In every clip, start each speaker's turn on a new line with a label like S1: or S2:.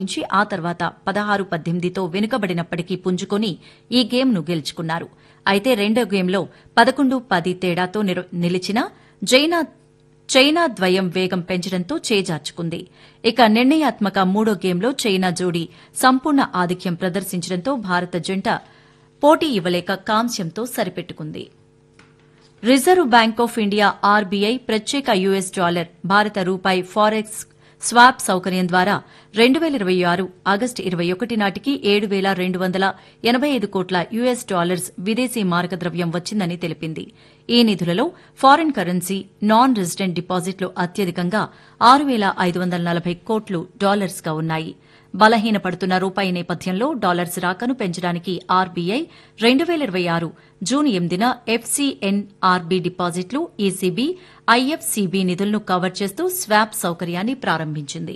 S1: నుంచి ఆ తర్వాత పదహారు పద్దెనిమిదితో వెనుకబడినప్పటికీ పుంజుకొని ఈ గేమ్ను గెలుచుకున్నారు అయితే రెండో గేమ్లో పదకొండు పది తేడాతో నిర- నిలిచిన జైనా చైనా ద్వయం వేగం పెంచడంతో చేజార్చుకుంది ఇక నిర్ణయాత్మక మూడో గేమ్లో చైనా జోడీ సంపూర్ణ ఆధిక్యం ప్రదర్శించడంతో భారత జంట పోటీ ఇవ్వలేక కాంస్యంతో సరిపెట్టుకుంది Reserve Bank of India RBI ప్రత్యేక యుఎస్ డాలర్ భారత రూపాయి ఫారెక్స్ స్వాప్ సౌకర్యం ద్వారా రెండు వేల ఇరవై ఆరు ఆగస్టు ఇరవై ఒకటి నాటికి ఏడు వేల రెండు వందల ఎనబై ఐదు కోట్ల యుఎస్ డాలర్స్ విదేశీ మారకద్రవ్యం వచ్చిందని తెలిపింది ఈ నిధులలో ఫారిన్ కరెన్సీ నాన్ రెసిడెంట్ డిపాజిట్లు అత్యధికంగా ఆరు వేల ఐదు వందల నలభై కోట్లు డాలర్స్గా ఉన్నాయి బలహీనపడుతున్న రూపాయి నేపథ్యంలో డాలర్స్ రాకను పెంచడానికి ఆర్బీఐ రెండు వేల ఇరవై ఆరు జూన్ ఎనిమిదిన ఎఫ్సీఎన్ఆర్బీ డిపాజిట్లు ఈసీబీ ఐఎఫ్సీబీ నిధులను కవర్ చేస్తూ స్వాప్ సౌకర్యాన్ని ప్రారంభించింది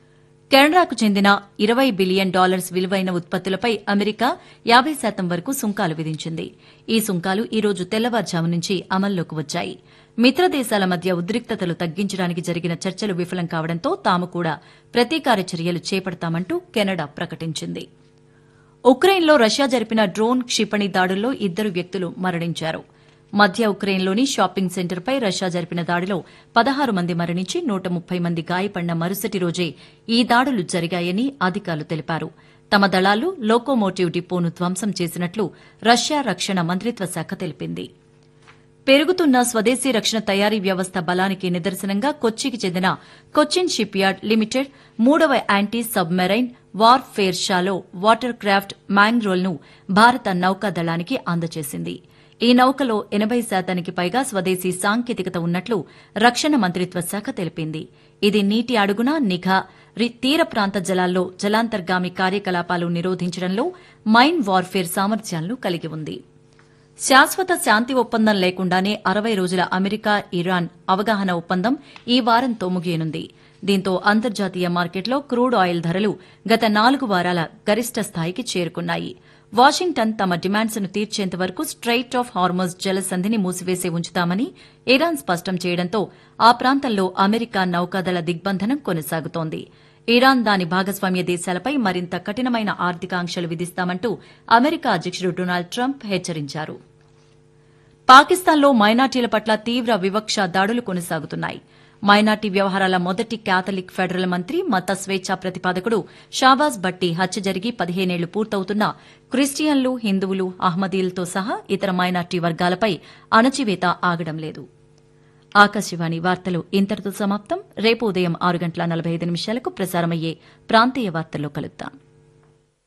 S1: కెనడాకు చెందిన ఇరవై బిలియన్ డాలర్స్ విలువైన ఉత్పత్తులపై అమెరికా యాబై శాతం వరకు సుంకాలు విధించింది ఈ సుంకాలు ఈ రోజు తెల్లవారుజాము నుంచి అమల్లోకి వచ్చాయి మిత్ర దేశాల మధ్య ఉద్రిక్తతలు తగ్గించడానికి జరిగిన చర్చలు విఫలం కావడంతో తాము కూడా ప్రతీకార చర్యలు చేపడతామంటూ కెనడా ప్రకటించింది ఉక్రెయిన్లో రష్యా జరిపిన డ్రోన్ క్షిపణి దాడుల్లో ఇద్దరు వ్యక్తులు మరణించారు మధ్య ఉక్రెయిన్లోని షాపింగ్ సెంటర్పై రష్యా జరిపిన దాడిలో పదహారు మంది మరణించి నూట ముప్పై మంది గాయపడిన మరుసటి రోజే ఈ దాడులు జరిగాయని అధికారులు తెలిపారు తమ దళాలు లోకోమోటివ్ డిపోను ధ్వంసం చేసినట్లు రష్యా రక్షణ మంత్రిత్వ శాఖ తెలిపింది పెరుగుతున్న స్వదేశీ రక్షణ తయారీ వ్యవస్థ బలానికి నిదర్శనంగా కొచ్చికి చెందిన కొచ్చిన్ షిప్ యార్డ్ లిమిటెడ్ మూడవ anti submarine warfare shallow water craft Mangrol ను భారత నౌకాదళానికి అందజేసింది ఈ నౌకలో ఎనబై శాతానికి పైగా స్వదేశీ సాంకేతికత ఉన్నట్లు రక్షణ మంత్రిత్వ శాఖ తెలిపింది ఇది నీటి అడుగున నిఘా రి- తీర ప్రాంత జలాల్లో జలాంతర్గామి కార్యకలాపాలు నిరోధించడంలో మైన్ వార్ఫేర్ సామర్థ్యాలను కలిగి ఉంది శాశ్వత శాంతి ఒప్పందం లేకుండానే అరవై రోజుల అమెరికా ఇరాన్ అవగాహన ఒప్పందం ఈ వారంతో ముగియనుంది దీంతో అంతర్జాతీయ మార్కెట్లో క్రూడ్ ఆయిల్ ధరలు గత నాలుగు వారాల గరిష్ట స్థాయికి చేరుకున్నాయి వాషింగ్టన్ తమ డిమాండ్స్ను తీర్చేంత వరకు స్ట్రైట్ ఆఫ్ హార్మోజ్ జలసంధిని మూసివేసి ఉంచుతామని ఇరాన్ స్పష్టం చేయడంతో ఆ ప్రాంతంలో అమెరికా నౌకాదళ దిగ్బంధనం కొనసాగుతోంది ఇరాన్ దాని భాగస్వామ్య దేశాలపై మరింత కఠినమైన ఆర్థిక ఆంక్షలు విధిస్తామంటూ అమెరికా అధ్యకుడు డొనాల్డ్ ట్రంప్ హెచ్చరించారు పాకిస్తాన్లో మైనార్టీల పట్ల తీవ్ర వివక్ష దాడులు కొనసాగుతున్నాయి మైనార్టీ వ్యవహారాల మొదటి క్యాథలిక్ ఫెడరల్ మంత్రి మత స్వేచ్ఛా ప్రతిపాదకుడు షాబాజ్ భట్టి హత్య జరిగి పదిహేనేళ్లు పూర్తవుతున్నా క్రిస్టియన్లు హిందువులు అహ్మదీలతో సహా ఇతర మైనార్టీ వర్గాలపై అణచివేత ఆగడం లేదు ఆకాశవాణి వార్తలు ఇంతటితో సమాప్తం రేపు ఉదయం ఆరు గంటల నలభై ఐదు నిమిషాలకు ప్రసారమయ్యే ప్రాంతీయ వార్తల్లో కలుద్దాం